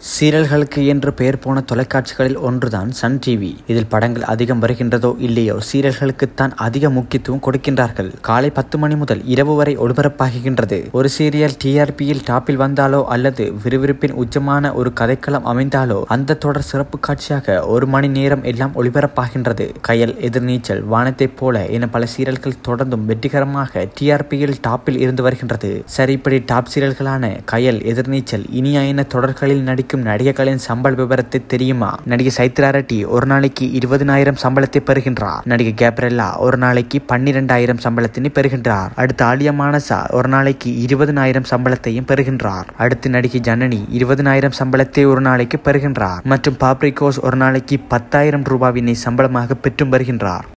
சீரியல்களுக்கு என்று பெயர் போன தொலைக்காட்சிகளில் ஒன்றுதான் சன் டிவி இதில் படங்கள் அதிகம் வருகின்றதோ இல்லையோ சீரியல்களுக்குத்தான் அதிக முக்கியத்துவம் கொடுக்கின்றார்கள் காலை பத்து மணி முதல் இரவு வரை ஒளிபரப்பாகின்றது ஒரு சீரியல் டிஆர்பியில் டாப்பில் வந்தாலோ அல்லது விறுவிறுப்பின் உச்சமான ஒரு கதைக்களம் அமைந்தாலோ அந்த தொடர் சிறப்பு காட்சியாக ஒரு மணி நேரம் எல்லாம் ஒளிபரப்பாகின்றது கயல் எதிர்நீச்சல் வானத்தைப் போல என பல சீரியல்கள் தொடர்ந்தும் வெற்றிகரமாக டிஆர்பியில் டாப்பில் இருந்து வருகின்றது சரி இப்படி டாப் சீரியல்களான கயல் எதிர்நீச்சல் இனியா என தொடர்களில் நடிக்கும் நடிகைகளின் சம்பள விவரத்தை தெரியுமா நடிகை சைத்ரா ரெட்டி ஒரு நாளைக்கு இருபதினாயிரம் சம்பளத்தை பெறுகின்றார் நடிகை கேப்ரெல்லா ஒரு நாளைக்கு பன்னிரெண்டாயிரம் சம்பளத்தினை பெறுகின்றார் அடுத்து ஆலியா மானசா ஒரு நாளைக்கு இருபதினாயிரம் சம்பளத்தையும் பெறுகின்றார் அடுத்து நடிகை ஜனனி இருபதினாயிரம் சம்பளத்தை ஒரு நாளைக்கு பெறுகின்றார் மற்றும் பாப்ரிகோஸ் ஒரு நாளைக்கு பத்தாயிரம் ரூபாவினை சம்பளமாக பெற்றும் வருகின்றார்